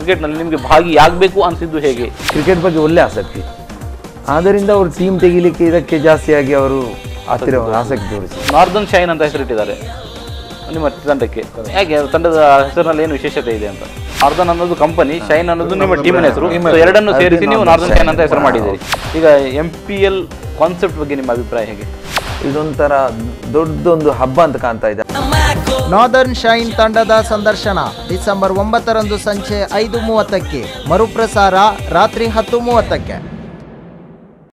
ಕ್ರಿಕೆಟ್ನಲ್ಲಿ ನಿಮಗೆ ಭಾಗಿ ಆಗಬೇಕು ಅನಿಸಿದ್ದು ಹೇಗೆ ಕ್ರಿಕೆಟ್ ಬಗ್ಗೆ ಒಳ್ಳೆ ಆಸಕ್ತಿ ಆದ್ದರಿಂದ ಅವರು ಟೀಮ್ ತೆಗಿಲಿಕ್ಕೆ ಇದಕ್ಕೆ ಜಾಸ್ತಿಯಾಗಿ ಅವರು ಹತ್ತಿರ ಆಸಕ್ತಿ ತೋರಿಸಿ ನಾರ್ದನ್ ಶೈನ್ ಅಂತ ಹೆಸರಿಟ್ಟಿದ್ದಾರೆ ನಿಮ್ಮ ತಂಡಕ್ಕೆ ಯಾಕೆ ತಂಡದ ಹೆಸರಿನಲ್ಲಿ ಏನು ವಿಶೇಷತೆ ಇದೆ ಅಂತ ನಾರ್ದನ್ ಅನ್ನೋದು ಕಂಪನಿ ಶೈನ್ ಅನ್ನೋದು ನಿಮ್ಮ ಟೀಮಿನ ಹೆಸರು So ಎರಡನ್ನು ಸೇರಿಸಿ ನೀವು ನಾರ್ದನ್ ಶೈನ್ ಅಂತ ಹೆಸರು ಮಾಡಿದ್ದೀರಿ ಈಗ ಎಂ ಪಿ ಎಲ್ ಕಾನ್ಸೆಪ್ಟ್ ಬಗ್ಗೆ ನಿಮ್ಮ ಅಭಿಪ್ರಾಯ ಹೇಗೆ ಇದೊಂಥರ ದೊಡ್ಡದೊಂದು ಹಬ್ಬ ಅಂತ ಕಾಣ್ತಾ ಇದೆ ನಾರ್ದರ್ನ್ ಶೈನ್ ತಂಡದ ಸಂದರ್ಶನ ಡಿಸೆಂಬರ್ ಒಂಬತ್ತರಂದು ಸಂಜೆ ಐದು ಮೂವತ್ತಕ್ಕೆ ಮರುಪ್ರಸಾರ ರಾತ್ರಿ ಹತ್ತು ಮೂವತ್ತಕ್ಕೆ